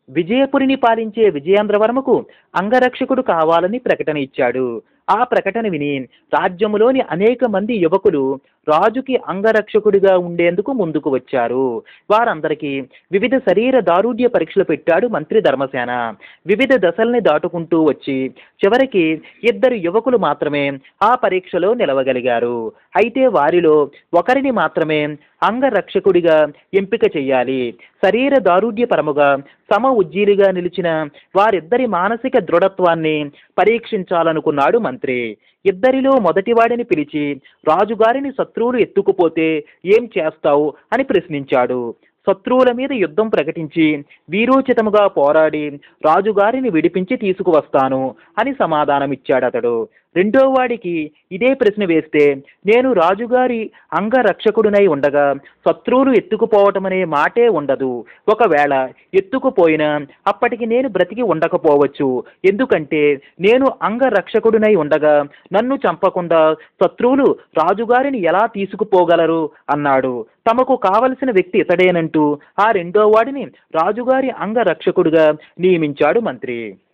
విజయపురిని పాలించే విజయేంద్రవర్మకు అంగరక్షకుడు కావాలని ప్రకటన ఇచ్చాడు ఆ ప్రకటన విని రాజ్యములోని అనేక మంది యువకులు రాజుకి అంగరక్షకుడిగా ఉండేందుకు ముందుకు వచ్చారు వారందరికీ వివిధ శరీర దారుఢ్య పరీక్షలు పెట్టాడు మంత్రి ధర్మసేన వివిధ దశల్ని దాటుకుంటూ వచ్చి చివరికి ఇద్దరు యువకులు మాత్రమే ఆ పరీక్షలో నిలవగలిగారు అయితే వారిలో ఒకరిని మాత్రమే అంగరక్షకుడిగా ఎంపిక చేయాలి శరీర దారుఢ్యపరముగా సమ ఉజ్జీలిగా నిలిచిన వారిద్దరి మానసిక దృఢత్వాన్ని పరీక్షించాలనుకున్నాడు మంత్రి ఇద్దరిలో మొదటివాడిని పిలిచి రాజుగారిని శత్రువులు ఎత్తుకుపోతే ఏం చేస్తావు అని ప్రశ్నించాడు శత్రువుల మీద యుద్ధం ప్రకటించి వీరోచితముగా పోరాడి రాజుగారిని విడిపించి తీసుకువస్తాను అని సమాధానమిచ్చాడతడు రెండో వాడికి ఇదే ప్రశ్న వేస్తే నేను రాజుగారి అంగరక్షకుడినై ఉండగా శత్రువులు ఎత్తుకుపోవటం అనే మాటే ఉండదు ఒకవేళ ఎత్తుకుపోయినా అప్పటికి నేను బ్రతికి ఉండకపోవచ్చు ఎందుకంటే నేను అంగరక్షకుడినై ఉండగా నన్ను చంపకుండా శత్రువులు రాజుగారిని ఎలా తీసుకుపోగలరు అన్నాడు తమకు కావలసిన వ్యక్తి ఇతడేనంటూ ఆ రెండో వాడిని రాజుగారి అంగరక్షకుడిగా నియమించాడు మంత్రి